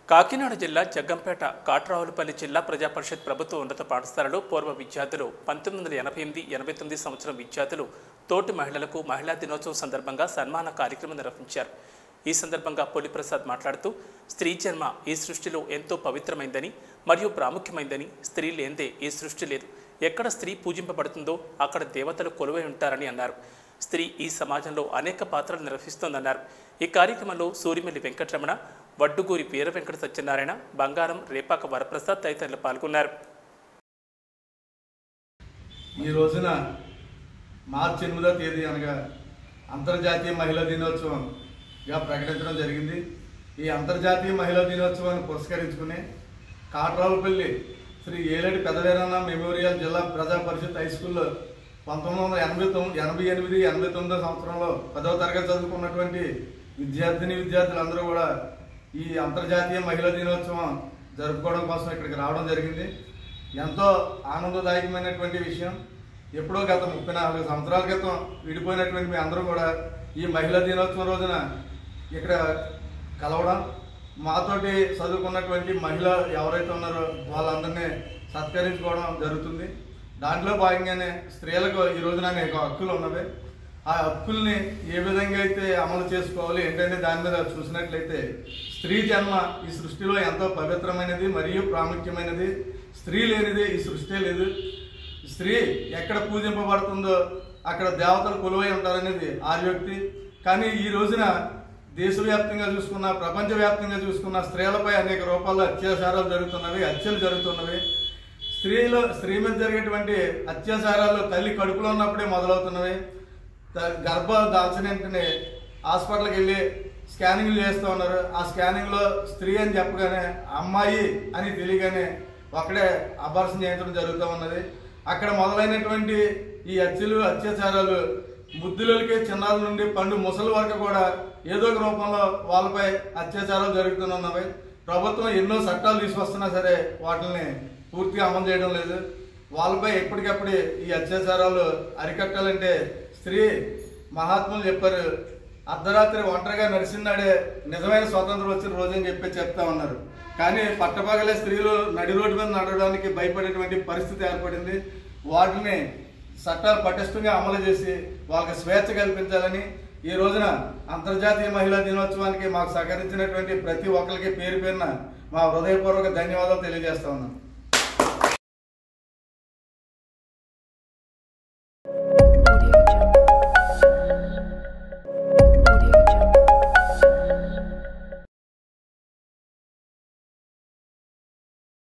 కాకినాడ జిల్లా జగ్గంపేట కాట్రావులపల్లి జిల్లా ప్రజాపరిషత్ ప్రభుత్వ ఉన్నత పాఠశాలలో పూర్వ విద్యార్థులు పంతొమ్మిది వందల ఎనభై ఎనిమిది ఎనభై తొమ్మిది సంవత్సరం విద్యార్థులు తోటి మహిళలకు మహిళా దినోత్సవం సందర్భంగా సన్మాన కార్యక్రమం నిర్వహించారు ఈ సందర్భంగా పొలిప్రసాద్ మాట్లాడుతూ స్త్రీ జన్మ ఈ సృష్టిలో ఎంతో పవిత్రమైందని మరియు ప్రాముఖ్యమైందని స్త్రీ లేనిదే ఈ సృష్టి లేదు ఎక్కడ స్త్రీ పూజింపబడుతుందో అక్కడ దేవతలు కొలువై ఉంటారని అన్నారు స్త్రీ ఈ సమాజంలో అనేక పాత్రలు నిర్వహిస్తోందన్నారు ఈ కార్యక్రమంలో సూరిమెల్లి వెంకటరమణ వడ్డుగూరి వీర వెంకట సత్యనారాయణ బంగారం రేపాక వరప్రసాద్ తదితరులు పాల్గొన్నారు ఈ రోజున మార్చి ఎనిమిదో తేదీ అనగా అంతర్జాతీయ మహిళా దినోత్సవంగా ప్రకటించడం జరిగింది ఈ అంతర్జాతీయ మహిళా దినోత్సవాన్ని పురస్కరించుకుని కాట్రావులపల్లి శ్రీ ఏలేటి పెదవీరన్న మెమోరియల్ జిల్లా ప్రజా పరిషత్ హై స్కూల్లో పంతొమ్మిది వందల ఎనభై తొమ్మిది ఎనభై ఎనిమిది ఎనభై తొమ్మిదో సంవత్సరంలో పదవ తరగతి చదువుకున్నటువంటి విద్యార్థిని విద్యార్థులందరూ కూడా ఈ అంతర్జాతీయ మహిళా దినోత్సవం జరుపుకోవడం కోసం ఇక్కడికి రావడం జరిగింది ఎంతో ఆనందదాయకమైనటువంటి విషయం ఎప్పుడో గత ముప్పై నాలుగు సంవత్సరాల క్రితం విడిపోయినటువంటి మీ అందరూ కూడా ఈ మహిళా దినోత్సవం రోజున ఇక్కడ కలవడం మాతోటి చదువుకున్నటువంటి మహిళ ఎవరైతే ఉన్నారో వాళ్ళందరినీ సత్కరించుకోవడం జరుగుతుంది దాంట్లో భాగంగానే స్త్రీలకు ఈ రోజున అనేక హక్కులు ఉన్నవి ఆ హక్కుల్ని ఏ విధంగా అయితే అమలు చేసుకోవాలి ఏంటంటే దాని మీద చూసినట్లయితే స్త్రీ జన్మ ఈ సృష్టిలో ఎంతో పవిత్రమైనది మరియు ప్రాముఖ్యమైనది స్త్రీ లేనిది ఈ సృష్టి లేదు స్త్రీ ఎక్కడ పూజింపబడుతుందో అక్కడ దేవతలు కొలువై ఉంటారనేది ఆర్యోక్తి కానీ ఈ రోజున దేశవ్యాప్తంగా చూసుకున్న ప్రపంచవ్యాప్తంగా చూసుకున్న స్త్రీలపై అనేక రూపాల్లో అత్యాచారాలు జరుగుతున్నవి హత్యలు జరుగుతున్నవి స్త్రీలో స్త్రీ మీద జరిగేటువంటి అత్యాచారాలు తల్లి కడుపులో ఉన్నప్పుడే మొదలవుతున్నవి త- గర్భం దాల్చిన వెంటనే హాస్పిటల్కి వెళ్ళి స్కానింగ్లు చేస్తూ ఉన్నారు ఆ స్కానింగ్లో స్త్రీ అని చెప్పగానే అమ్మాయి అని తెలియగానే ఒకడే అబార్షన్ చేయించడం జరుగుతూ ఉన్నది అక్కడ మొదలైనటువంటి ఈ హత్యలు అత్యాచారాలు ముద్దులకి చిన్నారుల నుండి పండు ముసలి వరకు కూడా ఏదో ఒక రూపంలో వాళ్ళపై అత్యాచారాలు జరుగుతున్నవి ప్రభుత్వం ఎన్నో చట్టాలు తీసుకొస్తున్నా సరే వాటిని పూర్తిగా అమలు చేయడం లేదు వాళ్ళపై ఎప్పటికప్పుడు ఈ అత్యాచారాలు అరికట్టాలంటే స్త్రీ మహాత్ములు చెప్పారు అర్ధరాత్రి ఒంటరిగా నడిచినాడే నిజమైన స్వాతంత్రం వచ్చిన రోజు అని చెప్పి చెప్తా ఉన్నారు కానీ పట్టపగలే స్త్రీలు నడి రోడ్డు మీద నడవడానికి భయపడేటువంటి పరిస్థితి ఏర్పడింది వాటిని చట్టాలు పటిష్టంగా అమలు చేసి వాళ్ళకి స్వేచ్ఛ కల్పించాలని ఈ రోజున అంతర్జాతీయ మహిళా దినోత్సవానికి మాకు సహకరించినటువంటి ప్రతి ఒక్కరికి పేరు పేరున మా హృదయపూర్వక ధన్యవాదాలు తెలియజేస్తా ఉన్నాను